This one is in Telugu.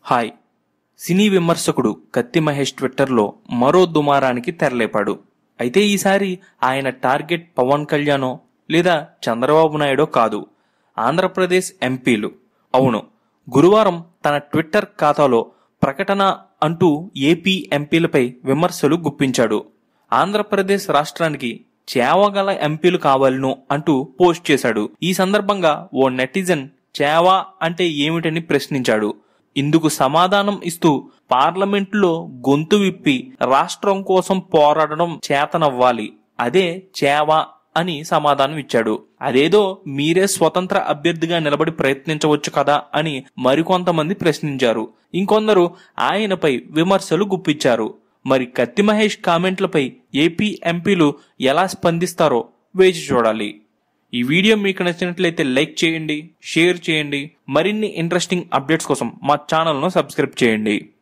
హాయ్ సినీ విమర్శకుడు కత్తి మహేష్ ట్విట్టర్లో మరో దుమారానికి తెరలేపాడు అయితే ఈసారి ఆయన టార్గెట్ పవన్ కళ్యాణో లేదా చంద్రబాబు నాయుడో కాదు ఆంధ్రప్రదేశ్ ఎంపీలు అవును గురువారం తన ట్విట్టర్ ఖాతాలో ప్రకటన అంటూ ఏపీ ఎంపీలపై విమర్శలు గుప్పించాడు ఆంధ్రప్రదేశ్ రాష్ట్రానికి చేవగల ఎంపీలు కావాలను అంటూ పోస్ట్ చేశాడు ఈ సందర్భంగా ఓ నెటిజన్ చేవా అంటే ఏమిటని ప్రశ్నించాడు ఇందుకు సమాధానం ఇస్తూ పార్లమెంటులో గొంతు విప్పి రాష్ట్రం కోసం పోరాడడం చేతనవ్వాలి అదే చేవా అని సమాధానం ఇచ్చాడు అదేదో మీరే స్వతంత్ర అభ్యర్థిగా నిలబడి ప్రయత్నించవచ్చు కదా అని మరికొంతమంది ప్రశ్నించారు ఇంకొందరు ఆయనపై విమర్శలు గుప్పించారు మరి కత్తి మహేష్ కామెంట్లపై ఏపీ ఎంపీలు ఎలా స్పందిస్తారో వేచి చూడాలి ఈ వీడియో మీకు నచ్చినట్లయితే లైక్ చేయండి షేర్ చేయండి మరిన్ని ఇంట్రెస్టింగ్ అప్డేట్స్ కోసం మా ఛానల్ను సబ్స్క్రైబ్ చేయండి